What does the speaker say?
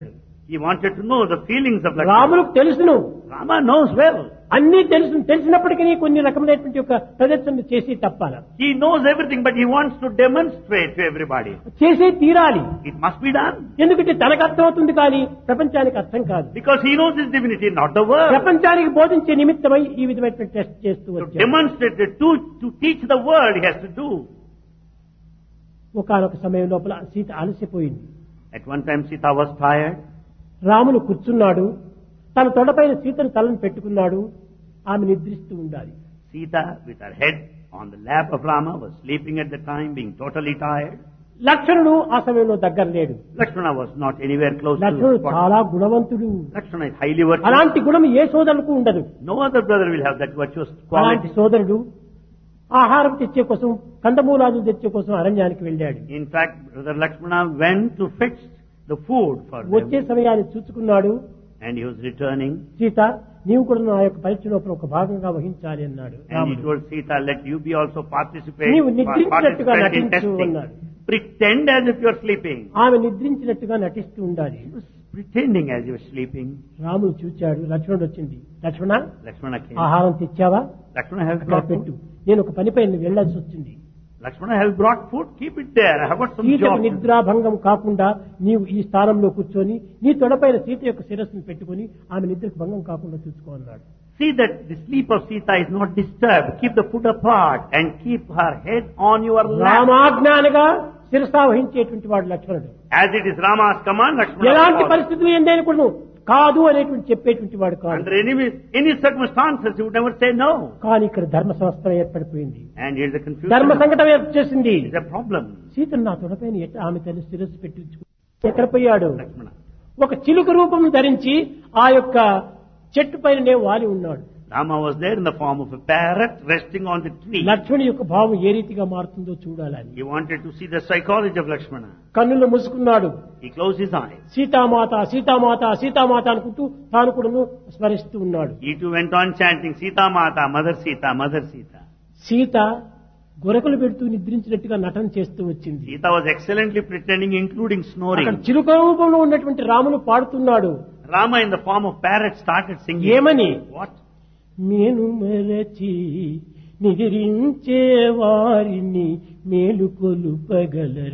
He wanted to know the feelings of Lakshmana. రాములకు తెలుసును Rama knows well. అన్ని తెలుసు తెలిసినప్పటికీ కొన్ని రకమైనటువంటి ఒక ప్రదర్శన చేసి తప్పాల He knows everything, but he wants to demonstrate to everybody. చేసే తీరాలి It must be done. ఎందుకంటే తనకు అర్థమవుతుంది కానీ ప్రపంచానికి అర్థం కాదు Because he knows his divinity, not the world. ప్రపంచానికి బోధించే నిమిత్తమై ఈ విధమైనటువంటి టెస్ట్ చేస్తూ To వచ్చాడు demonstrate, it, to, to teach the world, he has to do. ఒకనొక సమయం లోపల Sita అలసిపోయింది At one time, Sita was tired. Ramulu కూర్చున్నాడు తన తొడపైన సీతను తలను పెట్టుకున్నాడు ఆమె నిద్రిస్తూ ఉండాలి Sita, with her head on the lap of Rama, was sleeping at the time, being totally tired. లక్ష్మణుడు ఆ సమయంలో దగ్గర లేడు Lakshmana was not anywhere close to లక్ష్మణుడు the spot. చాలా గుణవంతుడు Lakshmana is highly virtuous. అలాంటి గుణం ఏ సోదరులకు ఉండదు No other brother will have that virtuous అలాంటి quality. సోదరుడు ఆహారం తెచ్చే కోసం కందమూలాలు తెచ్చే కోసం అరణ్యానికి వెళ్ళాడు In fact, brother Lakshmana went to fetch the food for వచ్చే them. సమయాన్ని చూసుకున్నాడు And he was returning. Sita నీవు కూడా నా యొక్క పరీక్ష లోపల ఒక భాగంగా వహించాలి అన్నాడు And he రాముడు. told Sita, let you be also participate, నీవు నిద్రించినట్టుగా participate in నటించు testing. అన్నాడు. Pretend as if you are sleeping. ఆమె నిద్రించినట్టుగా నటిస్తూ ఉండాలి He was pretending as you were sleeping. రాముడు చూచాడు లక్ష్మణుడు వచ్చింది లక్ష్మణ Lakshmana came. ఆహారం తెచ్చావా Lakshmana has అక్కడ brought పెట్టు food. నేను ఒక పనిపై వెళ్ళాల్సి వచ్చింది Lakshmana has brought food. Keep it there. I have got some సీతకు job. to do. నిద్రాభంగం కాకుండా నీవు ఈ స్థానంలో కూర్చొని నీ తొడపైన సీత యొక్క శిరస్సును పెట్టుకుని ఆమె నిద్రకు భంగం కాకుండా చూసుకో అన్నాడు See that the sleep of Sita is not disturbed. Keep the food apart and keep her head on your lap. రామాజ్ఞానగా శిరసా వహించేటువంటి వాడు లక్ష్మణుడు As it is Rama's command, Lakshmana ఎలాంటి follows. పరిస్థితులు ఏందైనా కూడా నువ్వు కాదు అనేటువంటి చెప్పేటువంటి వాడు కాదు Under any, any circumstances, he would never say no. కానీ ఇక్కడ ధర్మ సంస్థ ఏర్పడిపోయింది And here's the confusion. ధర్మ సంకటం వచ్చేసింది It's a problem. సీతను నా తొడపైన ఎట్ట ఆమె తల్లి శిరస్సు పెట్టించుకు ఎక్కడ పోయాడు Lakshmana. ఒక చిలుక రూపం ధరించి ఆ యొక్క చెట్టు పైననే వాలి ఉన్నాడు Rama was there in the form of a parrot resting on the tree. Lakshmani యొక్క భావం ఏ రీతిగా మారుతుందో చూడాలని He wanted to see the psychology of Lakshmana. కన్నులు మూసుకున్నాడు He closed his eyes. సీతామాత సీతామాత సీతామాత అనుకుంటూ తాను కూడా స్మరిస్తూ ఉన్నాడు He too went on chanting Sita Mata, Mother Sita, Mother Sita. Sita గొరకలు పెడుతూ నిద్రించినట్టుగా నటన చేస్తూ వచ్చింది Sita was excellently pretending, including అక్కడ snoring. చిలుక రూపంలో ఉన్నటువంటి Ramulu పాడుతున్నాడు Rama in the form of parrot started singing. ఏమని What? మేను మరచి నిద్రించే వారిని మేలుకొలుపగలరు